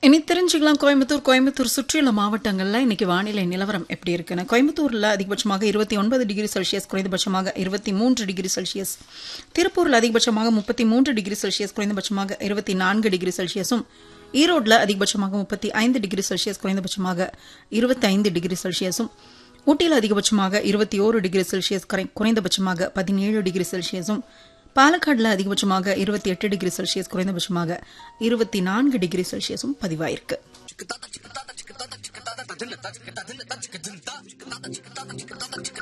இனி தெரிஞ்சுக்கலாம் கோயம்புத்தூர் கோயம்புத்தூர் சுற்றியுள்ள மாவட்டங்களில் இன்னைக்கு வானிலை நிலவரம் எப்படி இருக்குன்னு கோயம்புத்தூரில் அதிகபட்சமாக இருபத்தி ஒன்பது டிகிரி செல்சியஸ் குறைந்தபட்சமாக இருபத்தி மூன்று டிகிரி செல்சியஸ் திருப்பூரில் அதிகபட்சமாக முப்பத்தி மூன்று டிகிரி செல்சியஸ் குறைந்தபட்சமாக இருபத்தி நான்கு டிகிரி செல்சியஸும் ஈரோட்டில் அதிகபட்சமாக முப்பத்தி ஐந்து டிகிரி செல்சியஸ் குறைந்தபட்சமாக இருபத்தி ஐந்து டிகிரி செல்சியஸும் ஊட்டியில் அதிகபட்சமாக இருபத்தி ஓரு டிகிரி செல்சியஸ் குறை- குறைந்தபட்சமாக பதினேழு டிகிரி செல்சியஸும் பாலக்காடுல அதிகபட்சமாக இருபத்தி எட்டு டிகிரி செல்சியஸ் குறைந்தபட்சமாக இருபத்தி நான்கு டிகிரி செல்சியஸும் பதிவாயிருக்கு chicken